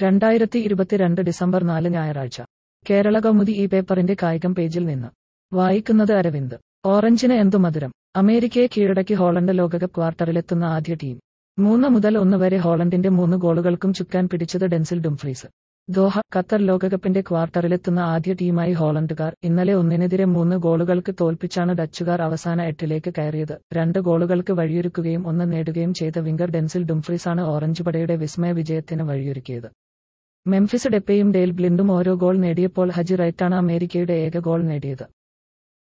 രണ്ടായിരത്തി ഇരുപത്തിരണ്ട് ഡിസംബർ നാല് ഞായറാഴ്ച കേരള കൗമുദി ഈ പേപ്പറിന്റെ കായികം പേജിൽ നിന്ന് വായിക്കുന്നത് അരവിന്ദ് ഓറഞ്ചിന് എന്തു മധുരം അമേരിക്കയെ കീഴടക്കി ഹോളണ്ട് ലോകകപ്പ് ക്വാർട്ടറിലെത്തുന്ന ആദ്യ ടീം മൂന്ന് മുതൽ ഒന്ന് വരെ ഹോളണ്ടിന്റെ മൂന്ന് ഗോളുകൾക്കും ചുക്കാൻ പിടിച്ചത് ഡെൻസിൽ ഡുംഫ്രീസ് ദോഹ ഖത്തർ ലോകകപ്പിന്റെ ക്വാർട്ടറിലെത്തുന്ന ആദ്യ ടീമായി ഹോളണ്ടുകാർ ഇന്നലെ ഒന്നിനെതിരെ മൂന്ന് ഗോളുകൾക്ക് തോൽപ്പിച്ചാണ് ഡച്ചുകാർ അവസാന എട്ടിലേക്ക് കയറിയത് രണ്ട് ഗോളുകൾക്ക് വഴിയൊരുക്കുകയും ഒന്ന് നേടുകയും ചെയ്ത വിംഗർ ഡെൻസിൽ ഡുംഫ്രീസാണ് ഓറഞ്ച് പടയുടെ വിസ്മയ വിജയത്തിന് വഴിയൊരുക്കിയത് മെംഫിസ് ഡെപ്പയും ഡെയിൽ ബ്ലിൻഡും ഓരോ ഗോൾ നേടിയപ്പോൾ ഹജി റൈറ്റാണ് അമേരിക്കയുടെ ഏക ഗോൾ നേടിയത്